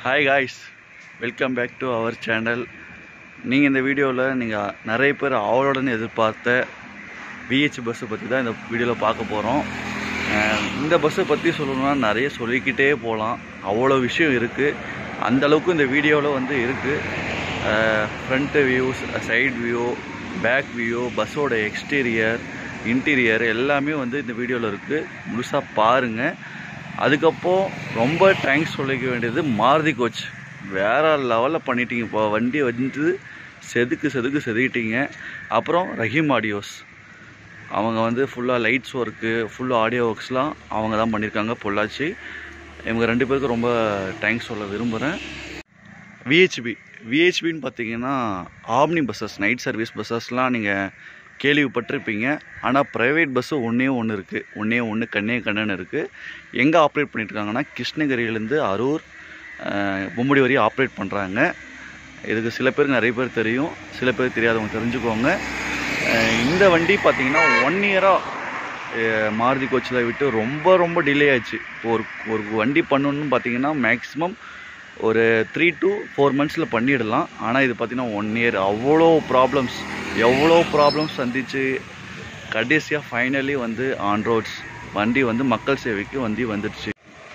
Hi guys welcome back to our channel நீங்கள் இந்த வீடியோவில் நீங்கள் நிறைய பேர் அவளுடன் எதிர்பார்த்த பிஹெச் பஸ்ஸை பற்றி தான் இந்த வீடியோவில் பார்க்க போகிறோம் இந்த பஸ்ஸை பற்றி சொல்லணும்னா நிறைய சொல்லிக்கிட்டே போகலாம் அவ்வளோ விஷயம் இருக்குது அந்த அளவுக்கு இந்த வீடியோவில் வந்து இருக்குது front views side view back view பஸ்ஸோட எக்ஸ்டீரியர் இன்டீரியர் எல்லாமே வந்து இந்த வீடியோவில் இருக்குது முழுசாக பாருங்கள் அதுக்கப்புறம் ரொம்ப தேங்க்ஸ் சொல்லிக்க வேண்டியது மாருதி கோச் வேறு லெவலில் பண்ணிட்டீங்க இப்போ வண்டி வந்து செதுக்கு செதுக்கு செதுக்கிட்டீங்க அப்புறம் ரஹீம் ஆடியோஸ் அவங்க வந்து ஃபுல்லாக லைட்ஸ் ஒர்க்கு ஃபுல்லாக ஆடியோ ஒர்க்ஸ்லாம் அவங்க தான் பண்ணியிருக்காங்க பொள்ளாச்சி இவங்க ரெண்டு பேருக்கும் ரொம்ப தேங்க்ஸ் சொல்ல விரும்புகிறேன் விஹெச்பி விஹெச்பின்னு பார்த்தீங்கன்னா ஆம்னி பஸ்ஸஸ் நைட் சர்வீஸ் பஸ்ஸஸ்லாம் நீங்கள் கேள்விப்பட்டிருப்பீங்க ஆனால் ப்ரைவேட் பஸ்ஸு ஒன்றே ஒன்று இருக்குது ஒன்றே ஒன்று கண்ணே கண்ணன்னு இருக்குது எங்கே ஆப்ரேட் பண்ணிட்டுருக்காங்கன்னா கிருஷ்ணகிரியிலேருந்து அரூர் அஹ், பொம்முடி வரையும் ஆப்ரேட் பண்ணுறாங்க இதுக்கு சில பேருக்கு நிறைய பேர் தெரியும் சில பேர் தெரியாதவங்க தெரிஞ்சுக்கோங்க அஹ், இந்த வண்டி பார்த்தீங்கன்னா ஒன் இயராக மாருதி கோச்சில் விட்டு ரொம்ப ரொம்ப டிலே ஆச்சு இப்போ ஒரு ஒரு வண்டி பண்ணணும்னு பார்த்தீங்கன்னா மேக்ஸிமம் ஒரு த்ரீ to ஃபோர் மந்த்ஸில் பண்ணிடலாம் ஆனால் இது பார்த்தீங்கன்னா ஒன் இயர் அவ்வளோ ப்ராப்ளம்ஸ் எவ்வளோ ப்ராப்ளம்ஸ் சந்திச்சு கடைசியாக ஃபைனலி வந்து ஆன் ரோட்ஸ் வண்டி வந்து மக்கள் சேவைக்கு வண்டி வந்துடுச்சு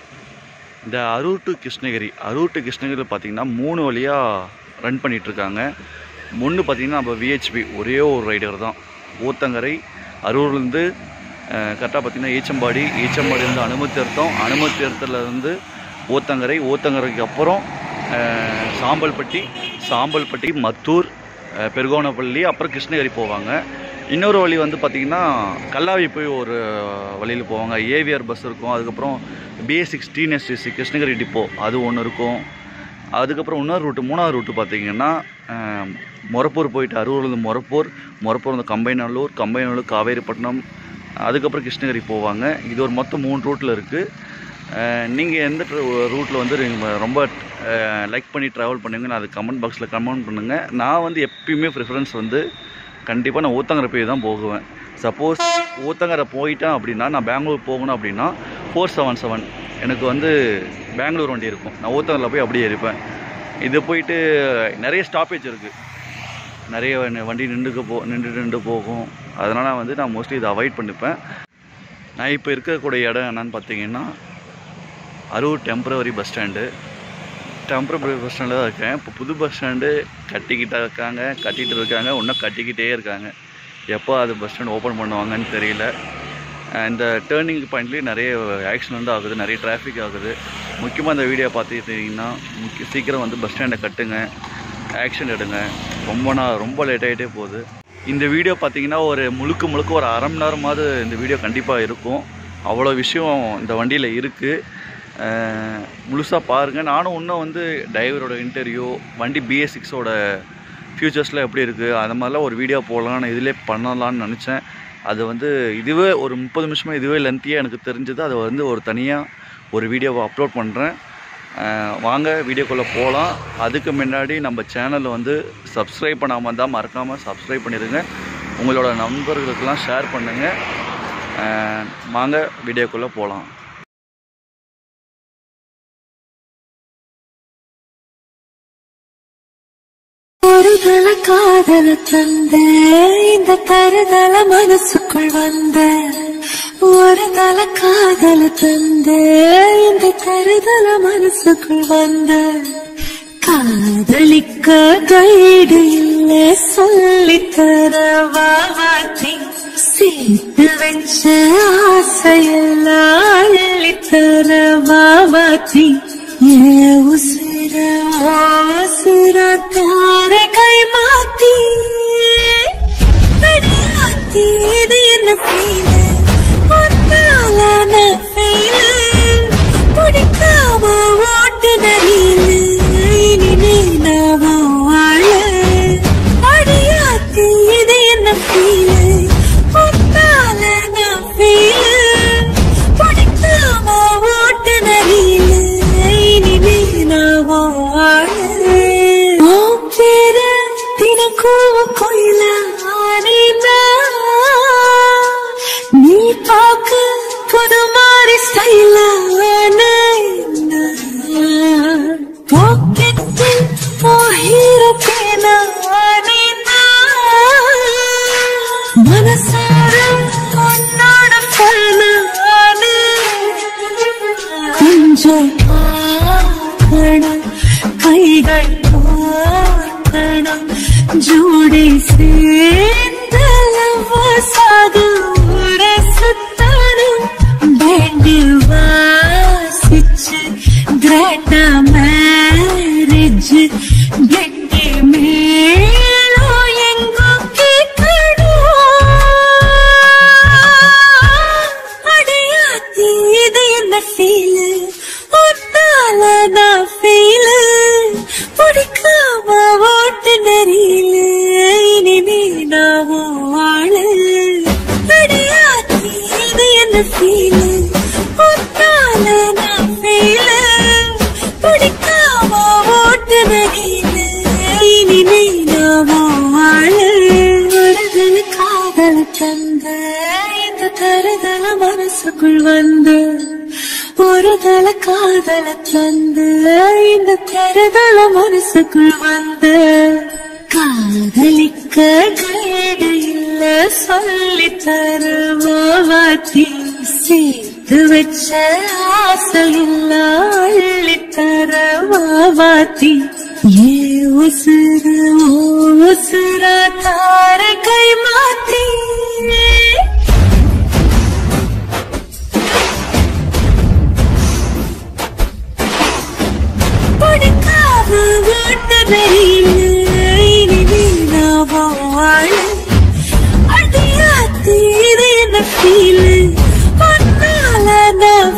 இந்த அரூர் டு கிருஷ்ணகிரி அரூர் டு கிருஷ்ணகிரியில் பார்த்தீங்கன்னா மூணு வழியாக ரன் பண்ணிகிட்ருக்காங்க ஒன்று பார்த்தீங்கன்னா நம்ம விஹெச்பி ஒரே ஒரு ரைடர் தான் ஊத்தங்கரை அரூர்லேருந்து கரெக்டாக பார்த்தீங்கன்னா ஈச்சம்பாடி ஈச்சம்பாடியிலேருந்து அனுமதி தீர்த்தம் அனுமதி தீர்த்தத்துலேருந்து ஊத்தங்கரை ஊத்தங்கரைக்கு அப்புறம் அஹ், சாம்பல்பட்டி சாம்பல்பட்டி மத்தூர் அஹ், பெருகோணப்பள்ளி அப்புறம் கிருஷ்ணகிரி போவாங்க இன்னொரு வழி வந்து பார்த்திங்கன்னா கல்லாவி போய் ஒரு வழியில் போவாங்க ஏவிஆர் பஸ் இருக்கும் அதுக்கப்புறம் PA six TNSTC Krishnagiri depot அது ஒன்று இருக்கும் அதுக்கப்புறம் இன்னொரு ரூட்டு மூணாவது ரூட்டு பார்த்தீங்கன்னா அஹ், மொரப்பூர் போயிட்டு அரூர்லேருந்து மொரப்பூர் மொரப்பூர் வந்து கம்பைநல்லூர் கம்பைநல்லூர் காவேரிப்பட்டினம் அதுக்கப்புறம் கிருஷ்ணகிரி போவாங்க இது ஒரு மொத்தம் மூணு ரூட்டில் இருக்குது நீங்கள் எந்த ரூட்டில் வந்து நீங்க ரொம்ப லைக் பண்ணி ட்ராவல் பண்ணுவீங்க அது கமெண்ட் பாக்ஸில் கமெண்ட் பண்ணுங்கள் நான் வந்து எப்பயுமே ப்ரிஃபரன்ஸ் வந்து கண்டிப்பாக நான் ஊத்தங்கரை போய் தான் போகுவேன் சப்போஸ் ஊத்தங்கரை போயிட்டேன் அப்படின்னா நான் பெங்களூர் போகணும் அப்படின்னா ஃபோர் செவன் செவன் எனக்கு வந்து பெங்களூர் வண்டி இருக்கும் நான் ஊத்தங்கரில் போய் அப்படியே இருப்பேன் இது போயிட்டு நிறைய ஸ்டாப்பேஜ் இருக்குது நிறைய வண்டி- வண்டி நின்றுக்கு போ நின்று நின்று போகும் அதனால் வந்து நான் மோஸ்ட்லி இதை அவாய்ட் பண்ணிப்பேன் நான் இப்போ இருக்கக்கூடிய இடம் என்னன்னு பார்த்தீங்கன்னா Arur temporary bus stand temporary bus ஸ்டாண்டில் தான் இருக்கேன் இப்போ புது பஸ் ஸ்டாண்டு கட்டிக்கிட்டே இருக்காங்க கட்டிகிட்டு இருக்காங்க இன்னும் கட்டிக்கிட்டே இருக்காங்க எப்போ அது பஸ் ஸ்டாண்ட் ஓப்பன் பண்ணுவாங்கன்னு தெரியல அஹ் இந்த டேர்னிங் பாயிண்ட்லேயும் நிறைய ஆக்சிடெண்ட் ஆகுது நிறைய டிராஃபிக் ஆகுது முக்கியமாக இந்த வீடியோ பார்த்துக்கிட்டிங்கன்னா முக்கிய சீக்கிரம் வந்து பஸ் ஸ்டாண்டை கட்டுங்க ஆக்ஷன் எடுங்க ரொம்ப நாள் ரொம்ப லேட் ஆகிட்டே போகுது இந்த வீடியோ பார்த்தீங்கன்னா ஒரு முழுக்க முழுக்க ஒரு அரை மணி நேரமாவது இந்த வீடியோ கண்டிப்பாக இருக்கும் அவ்வளோ விஷயம் இந்த வண்டியில் இருக்குது முழுசாக பாருங்கள் நானும் இன்னும் வந்து டிரைவரோட இன்டர்வியூ வண்டி பிஎஸ் சிக்ஸோட ஃபியூச்சர்ஸில் எப்படி இருக்குது அந்த மாதிரிலாம் ஒரு வீடியோ போடலான்னு இதிலே பண்ணலான்னு நினச்சேன் அது வந்து இதுவே ஒரு முப்பது நிமிஷமாக இதுவே லென்த்தியாக எனக்கு தெரிஞ்சது அதை வந்து ஒரு தனியாக ஒரு வீடியோவை அப்லோட் பண்ணுறேன் வாங்க வீடியோக்குள்ளே போகலாம் அதுக்கு முன்னாடி நம்ம சேனலை வந்து சப்ஸ்கிரைப் பண்ணாமல் இருந்தால் மறக்காமல் சப்ஸ்கிரைப் பண்ணிடுங்க உங்களோட நண்பர்களுக்கெல்லாம் ஷேர் பண்ணுங்கள் வாங்க வீடியோக்குள்ளே போகலாம் ஒரு தல காதல தந்த இந்த தருதல மனசுக்குள் வந்த ஒரு தல காதல தந்த இந்த தருதல மனசுக்குள் வந்த காதலிக்க கைடு இல்ல சொல்லித்தர வாவாத்தி சேர்த்து வச்ச ஆசையெல்லாம் அள்ளித்தர வாவாத்தி ஏ உசிர உசிர தார கை மாத்தி அடியாத்தி இது என்ன ஃபீல் ஒன்னாலான ஃபீல் பிடிக்காம ஓட்டுன நீலு இனி நாம வாழ அடியாத்தி இது என்ன ஃபீல் ஒன்னாலான ஃபீல் பிடிக்காம ஓட்டுன நீலு இனி நாம வாழ உன் பேரு தினக்கும் கோயில நீ பார்க்க புது மாறி பாக்கெட்டில் போகிறப்பேனா மனசார உன்னோட பணானு கொஞ்சம் பார்க்கணும் கைகள் பார்க்கணும் ஜோடி சேர்ந்தலவசாக ஊர சுத்தணும் பேண்டு வாசிச்சு கிராண்டா மேரேஜ் கெட்டி மேலோ எங்கோ கேட்கணும் அடையாத்தி இது என்ன ஃபீலு ஒன்னால நான் ஃபீலு பிடிக்காம ஓட்டு நெறியில இனிமே நான் வாழு அடையாத்தி இது என்ன ஃபீலு ஒன்னால நான் ஃபீலு பிடிக்காம ஓட்டு நெறியில இனிமே நான் வாழு வருதல் காதல தந்த இந்த தருதல மனசுக்குள் வந்து ஒரு தல காதல தந்து இந்த தருதல மனசுக்குள் வந்து காதலிக்க கைடு இல்ல சொல்லி தருவாத்தி சேர்த்து வச்ச ஆசை இல்ல அள்ளி தரவாத்தி ஏ உசுறு ஓ உசுரா தார கை மாத்தி படுக்காம ஓட்ட வெறியில இனிமே நான் வாழ அடியாத்தி இது என்ன ஃபீலு ஒன்னால நான்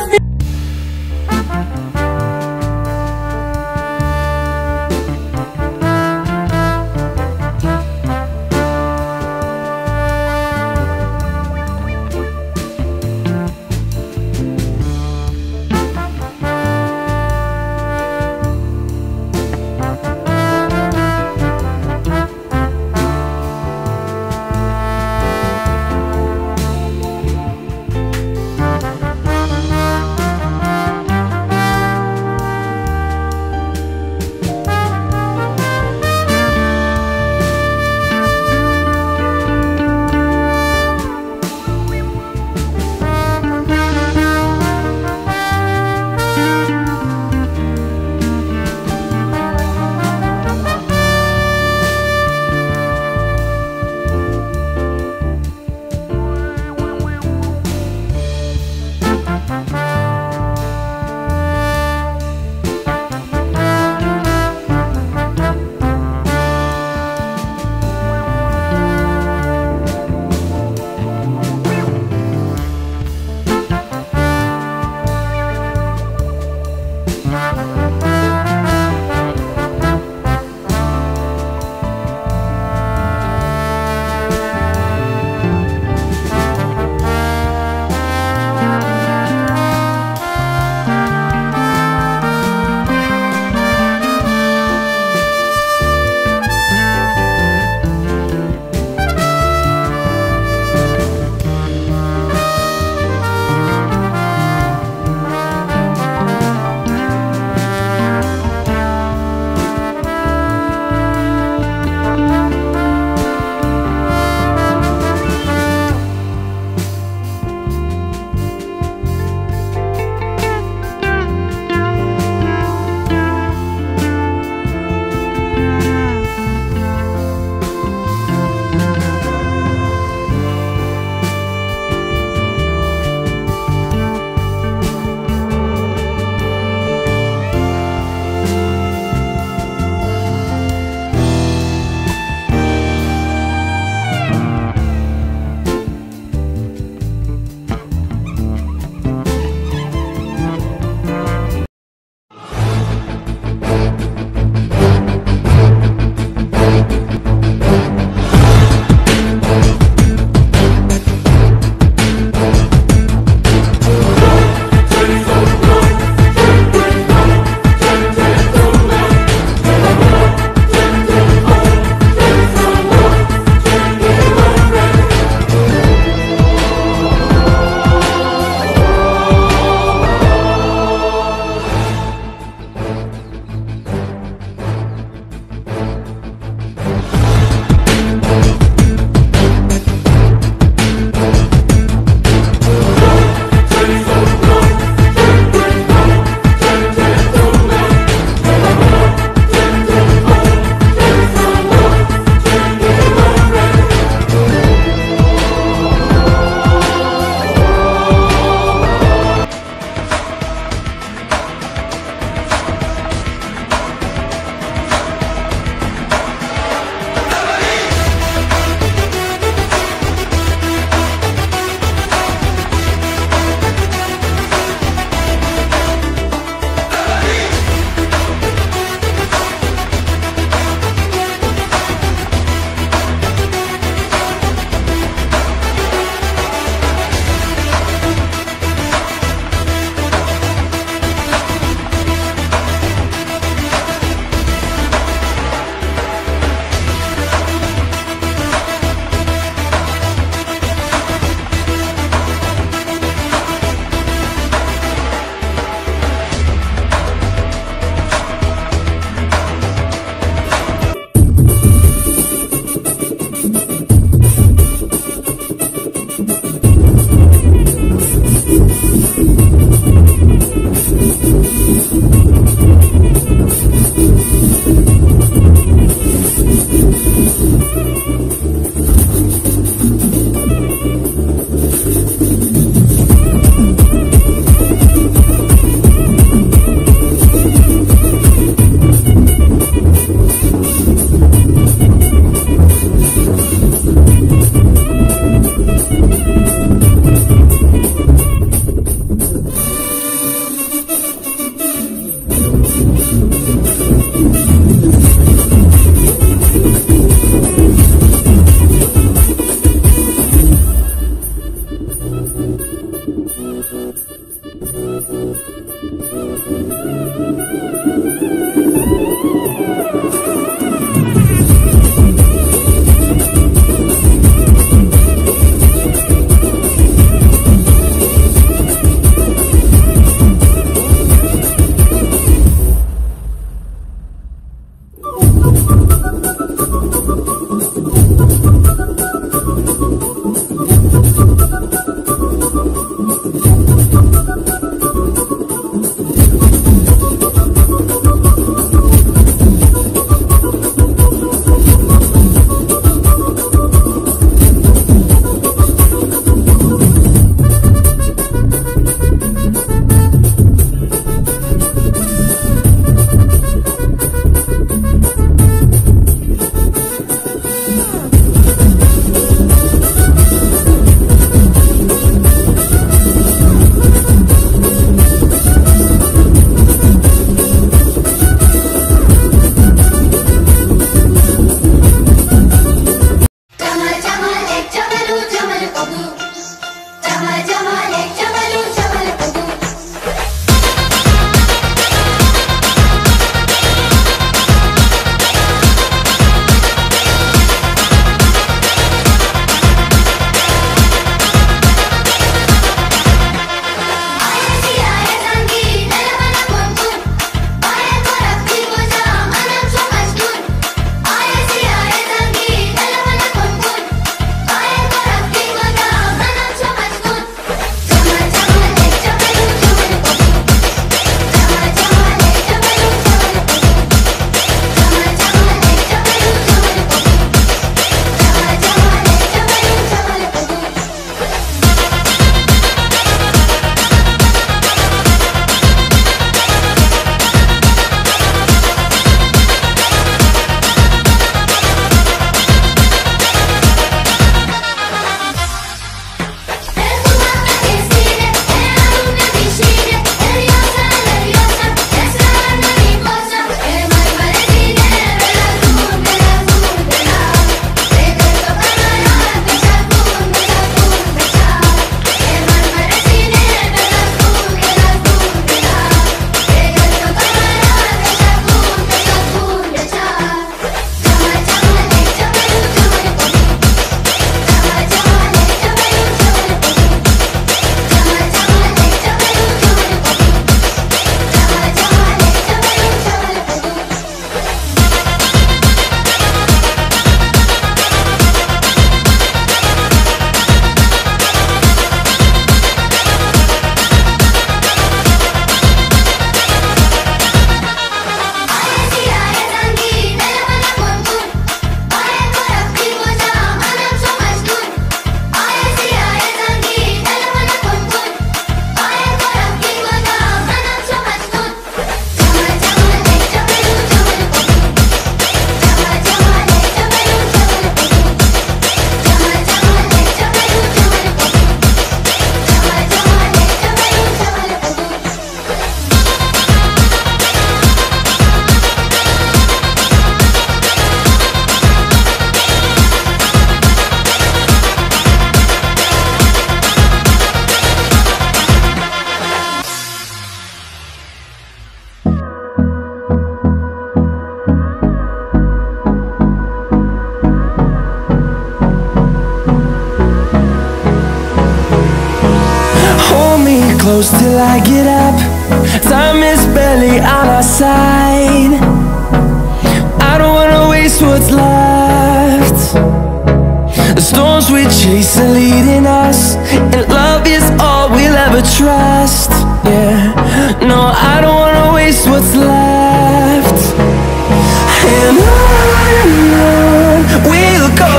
Chasing leading us, and love is all we'll ever trust. Yeah, no, I don't wanna waste what's left. And on and on we'll go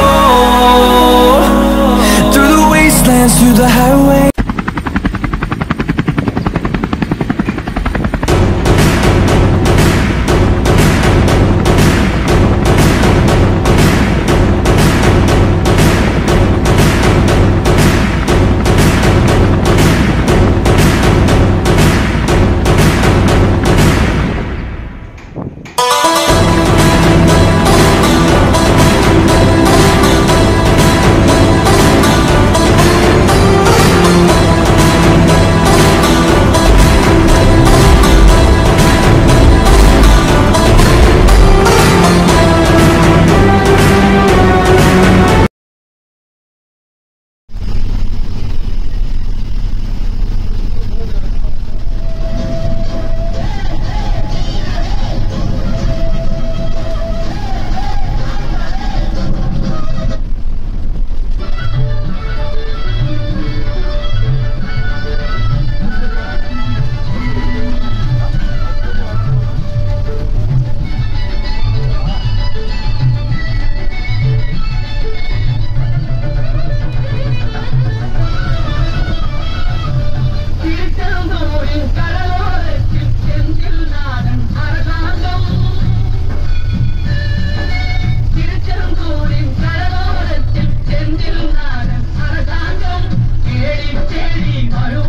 through the wastelands, through the highway. திருச்செந்தூரின் கடலோரத்தில் செந்தில் நாடன் அரசாங்கம் திருச்செந்தூரின் கடலோரத்தில் செந்தில் நாடன் அரசாங்கம் தேடி தேடி வரும்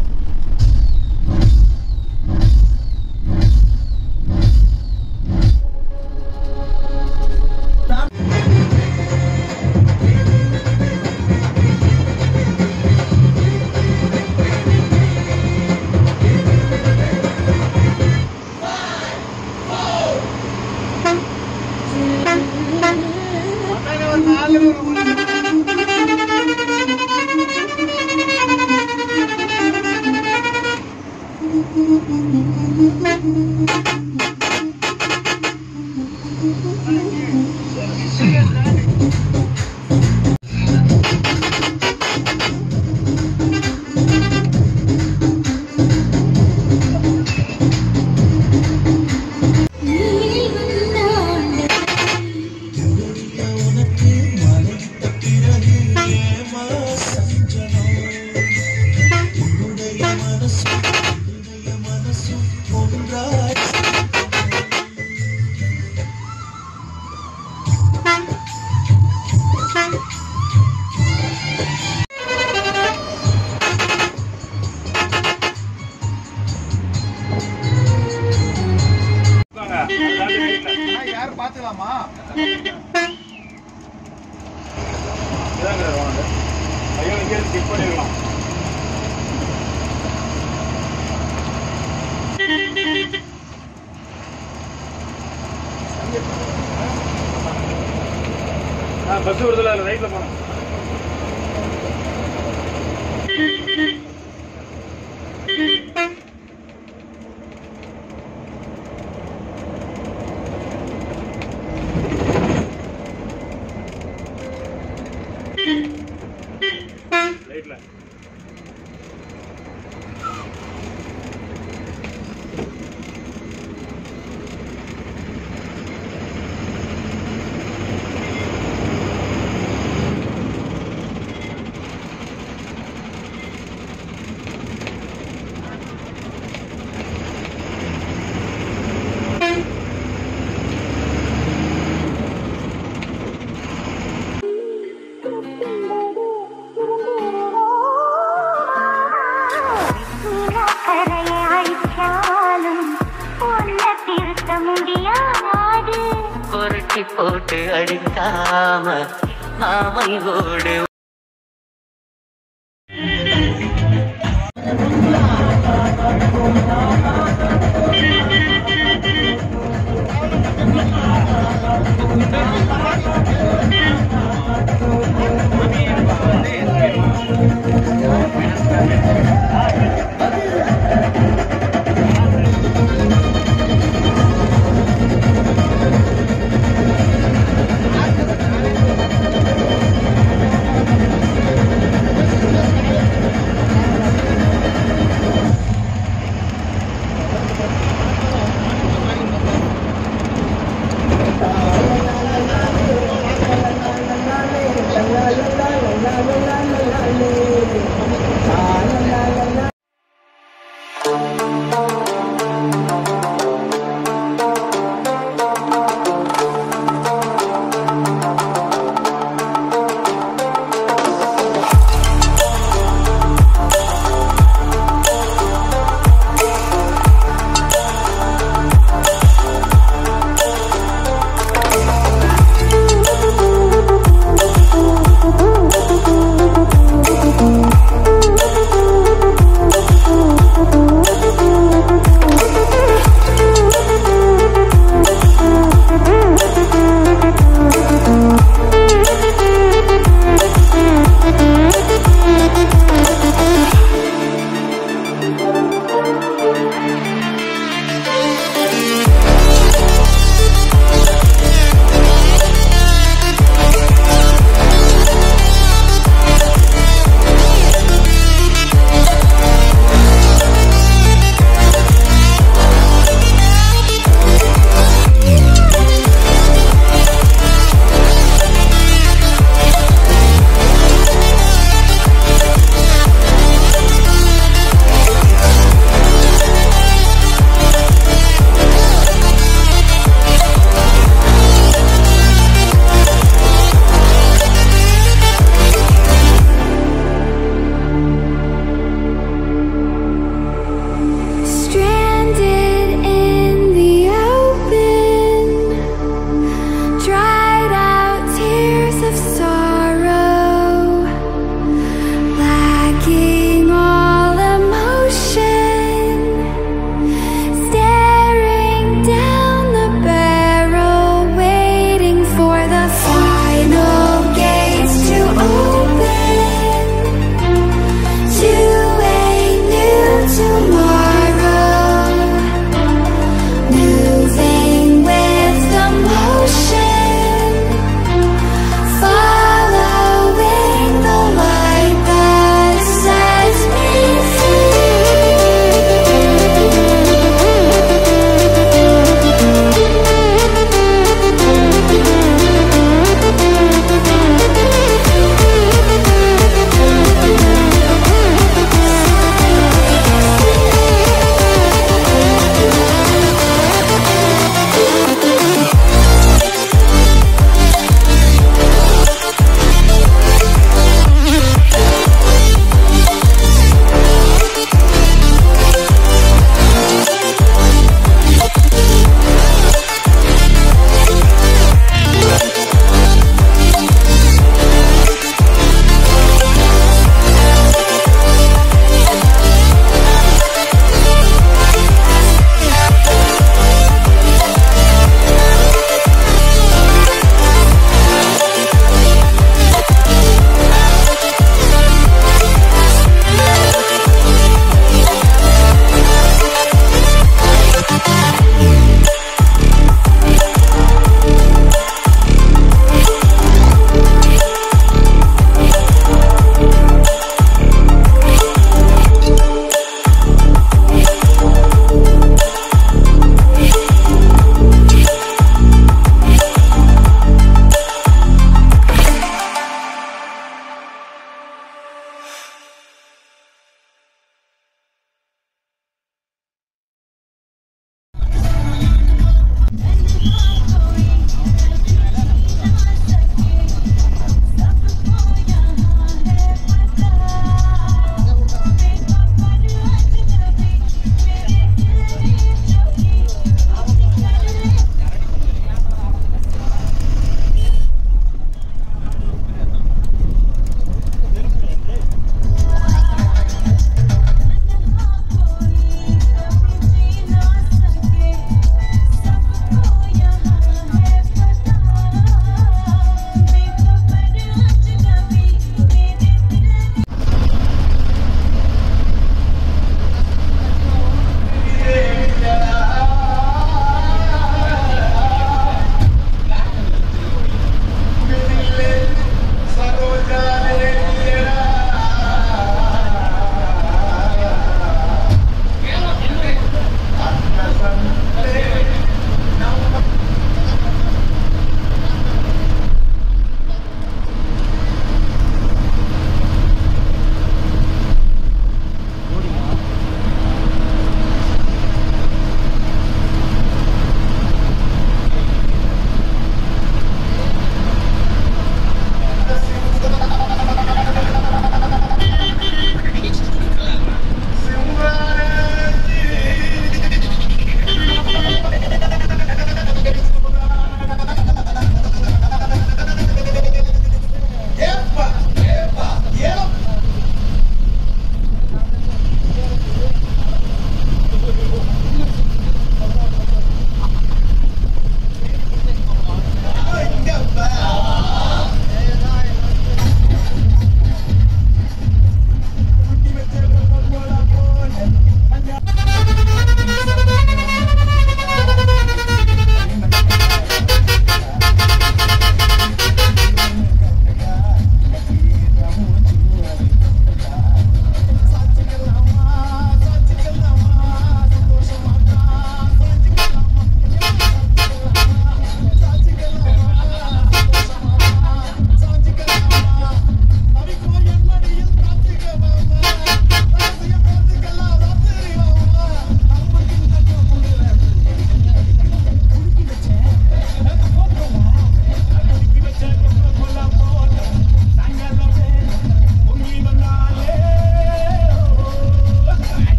யாரும் பாத்துக்கலாமா ஐயோ இங்கே ஸ்கிப் பண்ணிடலாம் பஸ் வருதுல ரைட்ல போனோம் ரைட்ல கரையை அழிச்சாலும் உன்னை திருத்த முடியாது புரட்டி போட்டு அடிக்காம மாமை ஓடு Thank